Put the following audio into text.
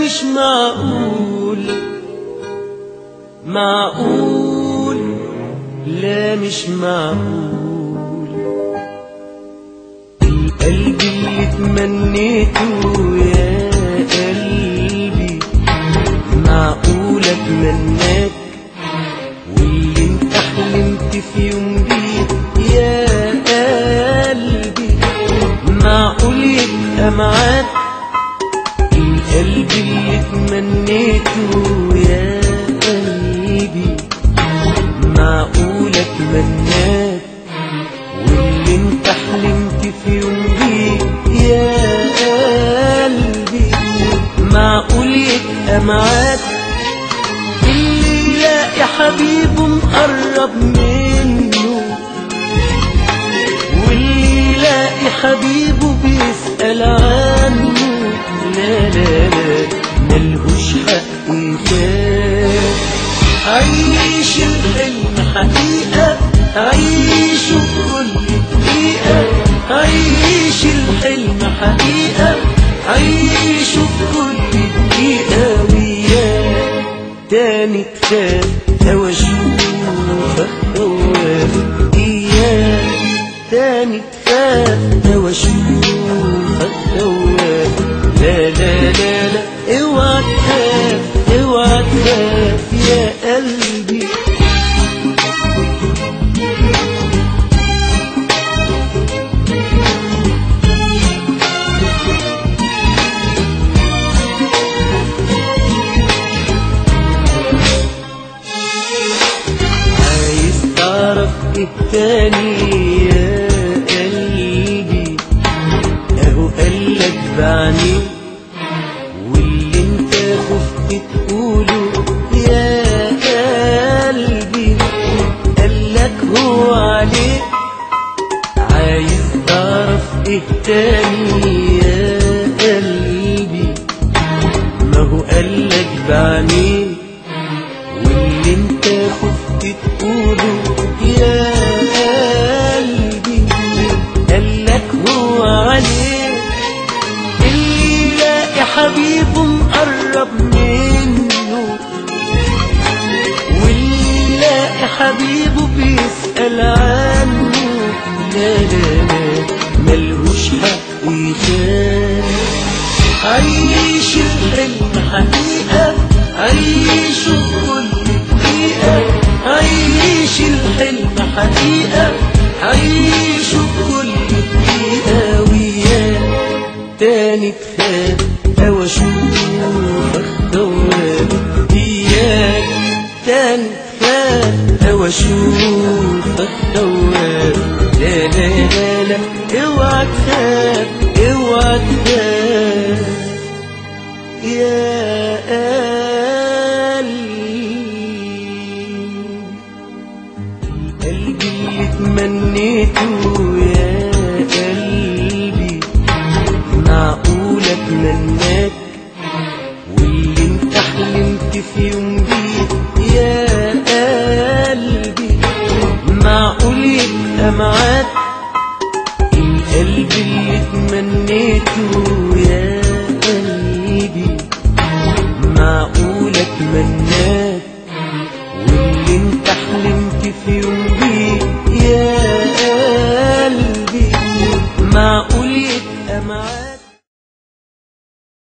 مش معقول معقول لا مش معقول القلب اللي تمنيته يا قلبي معقول اتمناك واللي انت حلمت في يوم بيه يا قلبي معقول يبقى معاك القلب اللي تمنيته يا قلبي معقول اتمناك واللي انت حلمت في يوم بيه يا قلبي معقول يبقى معاك اللي يلاقي حبيبه مقرب منه واللي يلاقي حبيبه بيسأل عنه لا لا لا ملهوش حق يخاف عيش الحلم حقيقة عيشه كل دقيقة عيش الحلم حقيقة عيشه كل دقيقة وياه تاني تخاف لو اشوفك خواف اياه تاني تخاف لو اشوفك خواف لا لا لا لا اوعى تخاف اوعى تخاف يا قلبي عايز تعرف ايه تاني يا قلبي اهو قالك بعني واللي انت خفت تقوله يا قلبي قالك هو عليك عايز تعرف ايه تاني يا قلبي ما هو قالك بعني واللي انت خفت تقوله يا قلبي قالك هو عليك اللي يلاقي حبيبه مقرب منه واللي يلاقي حبيبه بيسأل عنه لا لا لا ملهوش حق يخاف عيش الحلم حقيقة عيشه كل دقيقة عيش الحلم حقيقة عيشه كل دقيقة وياه تاني تخاف أو أشوفك خواب إياك تاني تخاف أو أشوفك خواب لا لا لا لا اوعى تخاف اوعى تخاف يا قلبي قلبي اللي تمنيته يا قلبي معقول اتمناك واللي انت حلمت في يوم بيه يا قلبي معقول يبقى معاك القلب اللي تمنيته